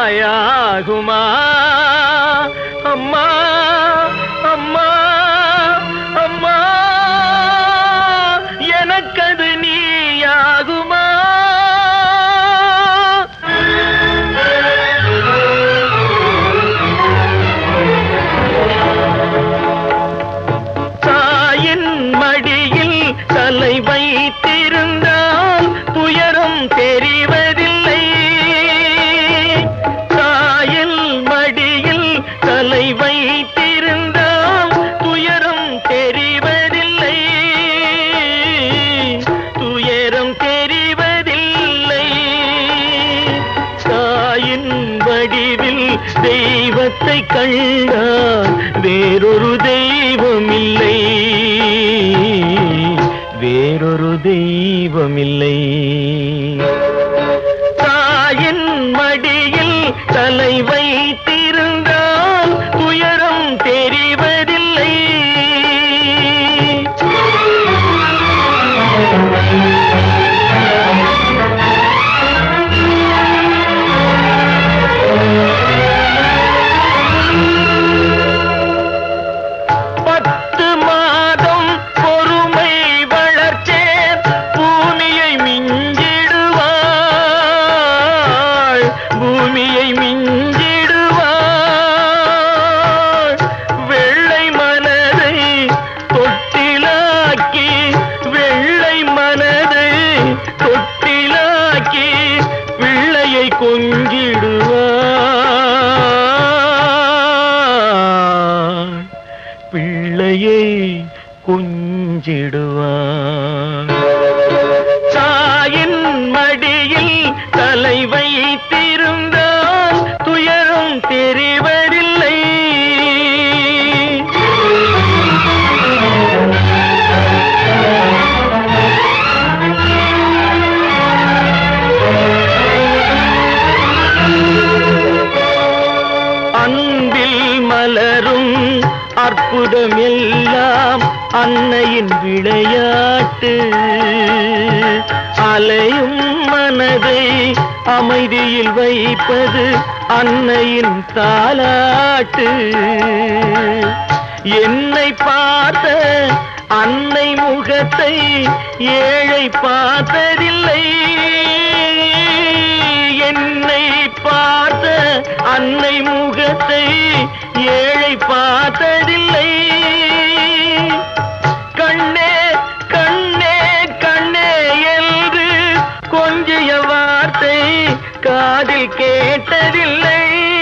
தாயாகுமா அம்மா அம்மா அம்மா எனக்கது நீயாகுமா தாயின் மடியில் தலை வைத்திருந்தால் துயரம் தெரிவதில்லை தாயின் மடியில் தலை வைத்திருந்தால் துயரம் தெரிவதில்லை துயரம் தெரிவதில்லை தாயின் வடிவில் தெய்வத்தை கண்டால் வேறொரு தெய்வம் இல்லை வேறொரு தெய்வம் இல்லை தாயின் மடியில் தலை வைத்திருந்தால் துயரம் தெரிவதில்லை பத்து மாதம் பொறுமை வளர்ச்சேன் பூமியை மிஞ்சிடுவாள் பூமியை மிஞ்சிடுவாள் வெள்ளை மனதை தொட்டிலாக்கி வெள்ளை மனதை தொட்டிலாக்கி பிள்ளையை கொஞ்சிடுவாள் பிள்ளையை கொஞ்சிடுவான் தாயின் மடியில் தலை வைத்திருந்தால் துயரம் தெரிவதில்லை அன்பில் மலரும் அற்புதம் எல்லாம் அன்னையின் விளையாட்டு அலையும் மனதை அமைதியில் வைப்பது அன்னையின் தாலாட்டு என்னை பார்த்த அன்னை முகத்தை ஏழை பார்த்ததில்லை என்னை பார்த்த அன்னை முகத்தை ஏழை பார்த்ததில்லை கண்ணே கண்ணே கண்ணே என்று கொஞ்சிய வார்த்தை காதில் கேட்டதில்லை